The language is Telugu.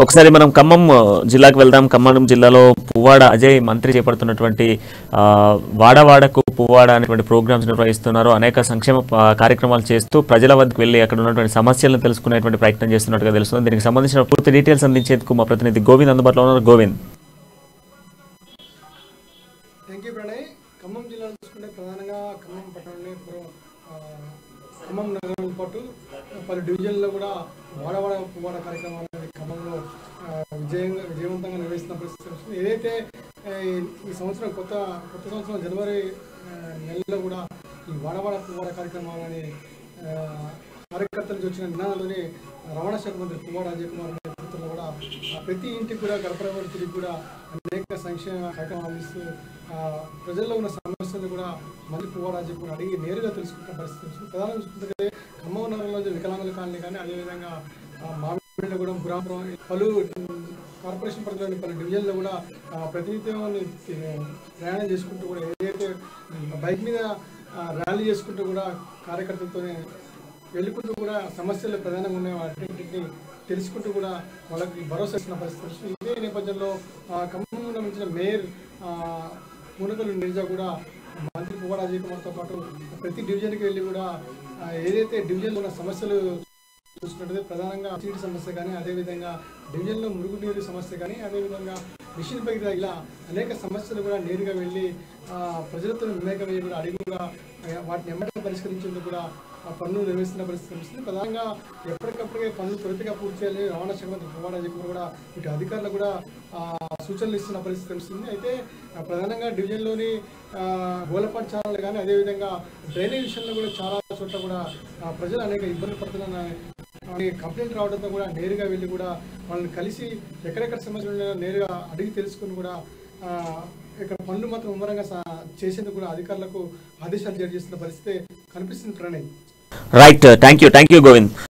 ఒకసారి మనం ఖమ్మం ఆ, జిల్లాకు వెళ్దాం ఖమ్మం జిల్లాలో పువ్వాడ అజయ్ మంత్రి చేపడుతున్నటువంటి ఆ, వాడవాడకు పువ్వాడ అనేటువంటి ప్రోగ్రామ్స్ నిర్వహిస్తున్నారు అనేక సంక్షేమ ఆ, కార్యక్రమాలు చేస్తూ ప్రజల వద్దకు వెళ్ళి అక్కడ ఉన్నటువంటి సమస్యలను తెలుసుకునేటువంటి ప్రయత్నం చేస్తున్నట్టుగా తెలుస్తుంది దీనికి సంబంధించిన పూర్తి డీటెయిల్స్ అందించేందుకు మా ప్రతినిధి గోవింద్ అందుబాటులో ఉన్నారు గోవింద్ థ్యాంక్ యూ ప్రణయ్ ఖమ్మం జిల్లాలో చూసుకుంటే ప్రధానంగా ఖమ్మం పట్టణంలో పూర్వం ఆ, ఖమ్మం నగరంతో పాటు పలు డివిజన్లో కూడా వాడవాడ పువ్వాడ కార్యక్రమాలు అనేది ఖమ్మంలో ఆ, విజయంగా విజయవంతంగా నిర్వహిస్తున్న పరిస్థితి వస్తుంది ఏదైతే ఆ, ఈ- ఈ సంవత్సరం కొత్త కొత్త సంవత్సరం జనవరి ఆ, నెలలో కూడా ఈ వాడవాడ పువ్వాడ కార్యక్రమాలని ఆ, కార్యకర్తల నుంచి వచ్చిన నినాదాలని రవాణా శాఖ మంత్రి పువ్వాడ అజయ్ కుమార్ నేతృత్వంలో కూడా ఆ, ప్రతి ఇంటికి కూడా గడపడబడి తిరిగి కూడా అనేక సంక్షేమ కార్యక్రమాలు అందిస్తూ ఆ, ప్రజల్లో ఉన్న సమస్యలు కూడా మంత్రి పువ్వాడ అజయ్ కుమార్ అడిగి నేరుగా తెలుసుకుంటున్న పరిస్థితి వస్తుంది ప్రధానంగా చూసుకుంటే ఖమ్మం నగరంలో వికలాంగుల కాలనీ కానీ అదేవిధంగా ఆ, మామిడిగూడెం గురాపురం పలు కార్పొరేషన్ పరిధిలోని పలు డివిజన్లో కూడా ఆ, ప్రతినిత్యం ప్రయాణం చేసుకుంటూ కూడా ఏదైతే బైక్ మీద ఆ, ర్యాలీ చేసుకుంటూ కూడా కార్యకర్తలతోనే వెళ్ళుకుంటూ కూడా సమస్యలు ప్రధానంగా ఉన్నాయి వాటిని తెలుసుకుంటూ కూడా వాళ్ళకి భరోసా ఇస్తున్న పరిస్థితి వస్తుంది. ఇదే నేపథ్యంలో ఆ, ఖమ్మంలో నిర్మించిన మేయర్ ఆ, మునకలు నిర్జా కూడా మంత్రి పువ్వాడ అజయ్ కుమార్తో పాటు ప్రతి డివిజన్కి వెళ్ళి కూడా ఆ, ఏదైతే డివిజన్లో ఉన్న సమస్యలు చూసుకుంటే ప్రధానంగా సీటు సమస్య కానీ అదేవిధంగా డివిజన్లో మురుగునీరు సమస్య కానీ అదేవిధంగా మిషన్ పైకి ఇలా అనేక సమస్యలు కూడా నేరుగా వెళ్ళి ఆ, ప్రజలతో వివేకం అయ్యి కూడా అడిగి కూడా ఆ, వాటిని ఎమ్మటే పరిష్కరించేందుకు కూడా ఆ పనులు నిర్వహిస్తున్న పరిస్థితి కనిపిస్తుంది ప్రధానంగా ఎప్పటికప్పుడే పనులు త్వరితగా పూర్తి చేయాలి రవాణా శాఖ మంత్రి పువ్వాడ అజయ్ కుమార్ కూడా ఇటు అధికారులు కూడా ఆ, సూచనలు ఇస్తున్న పరిస్థితి కనిపిస్తుంది అయితే ఆ, ప్రధానంగా డివిజన్లోని ఆ, గోలపాటు ఛానల్ కానీ అదేవిధంగా డ్రైనేజ్ విషయంలో కూడా చాలా చోట్ల కూడా ఆ, ప్రజలు అనేక ఇబ్బందులు పడుతున్న ఈ కంప్లైంట్ రావడంతో కూడా నేరుగా వెళ్ళి కూడా వాళ్ళని కలిసి ఎక్కడెక్కడ సమస్యలు ఉన్నాయో నేరుగా అడిగి తెలుసుకుని కూడా ఆ, ఇక్కడ పనులు మాత్రం ముమ్మరంగా సా- చేసేందుకు కూడా అధికారులకు ఆదేశాలు జారీ చేస్తున్న పరిస్థితి కనిపిస్తుంది Pranay right thank you thank you Govind